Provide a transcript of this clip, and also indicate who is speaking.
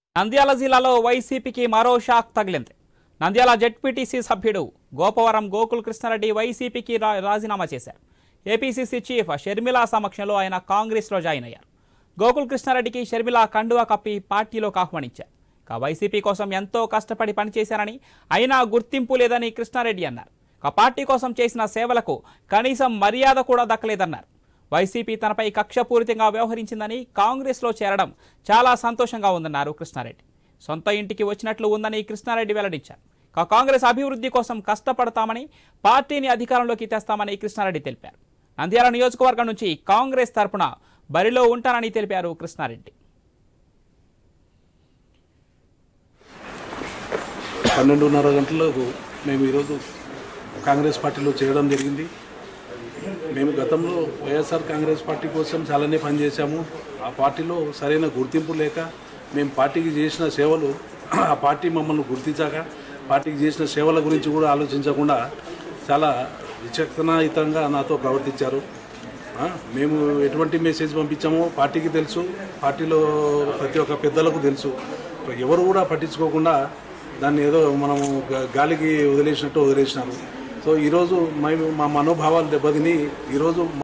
Speaker 1: నంద్యాల జిల్లాలో వైసీపీకి మరో షాక్ తగిలింది నంద్యాల జెడ్పీటీసీ సభ్యుడు గోపవరం గోకుల్ కృష్ణారెడ్డి వైసీపీకి రా- రాజీనామా చేశారు ఏపీసీసీ చీఫ్ షర్మిల సమక్షంలో ఆయన కాంగ్రెస్లో జాయిన్ అయ్యారు గోకుల్ కృష్ణారెడ్డికి షర్మిల కండువా కప్పి పార్టీలోకి ఆహ్వానించారు ఇక వైసీపీ కోసం ఎంతో కష్టపడి పనిచేశారని అయినా గుర్తింపు లేదని కృష్ణారెడ్డి అన్నారు ఇక పార్టీ కోసం చేసిన సేవలకు కనీసం మర్యాద కూడా దక్కలేదన్నారు వైసీపీ తనపై కక్షపూరితంగా వ్యవహరించిందని కాంగ్రెస్లో చేరడం చాలా సంతోషంగా ఉందన్నారు కృష్ణారెడ్డి సొంత ఇంటికి వచ్చినట్లు ఉందని కృష్ణారెడ్డి వెల్లడించారు ఇక కాంగ్రెస్ అభివృద్ధి కోసం కష్టపడతామని పార్టీని అధికారంలోకి తెస్తామని కృష్ణారెడ్డి తెలిపారు నంద్యాల నియోజకవర్గం నుంచి కాంగ్రెస్ తరపున బరిలో ఉంటానని తెలిపారు కృష్ణారెడ్డి
Speaker 2: పన్నెండున్నర గంటలకు మేము ఈరోజు కాంగ్రెస్ పార్టీలో చేరడం జరిగింది మేము గతంలో వైఎస్ఆర్ కాంగ్రెస్ పార్టీ కోసం చాలానే పనిచేశాము ఆ పార్టీలో సరైన గుర్తింపు లేక మేము పార్టీకి చేసిన సేవలు ఆ పార్టీ మమ్మల్ని గుర్తించాక పార్టీకి చేసిన సేవల గురించి కూడా ఆలోచించకుండా చాలా విచక్షణాయుతంగా నాతో ప్రవర్తించారు ఆ, మేము ఎటువంటి మెసేజ్ పంపించామో పార్టీకి తెలుసు పార్టీలో ప్రతి ఒక్క పెద్దలకు తెలుసు ఎవరు కూడా పట్టించుకోకుండా దాన్ని ఏదో మనము గా- గాలికి వదిలేసినట్టు వదిలేసినారు సో ఈరోజు మేము మా మనోభావాలు దెబ్బతిని ఈరోజు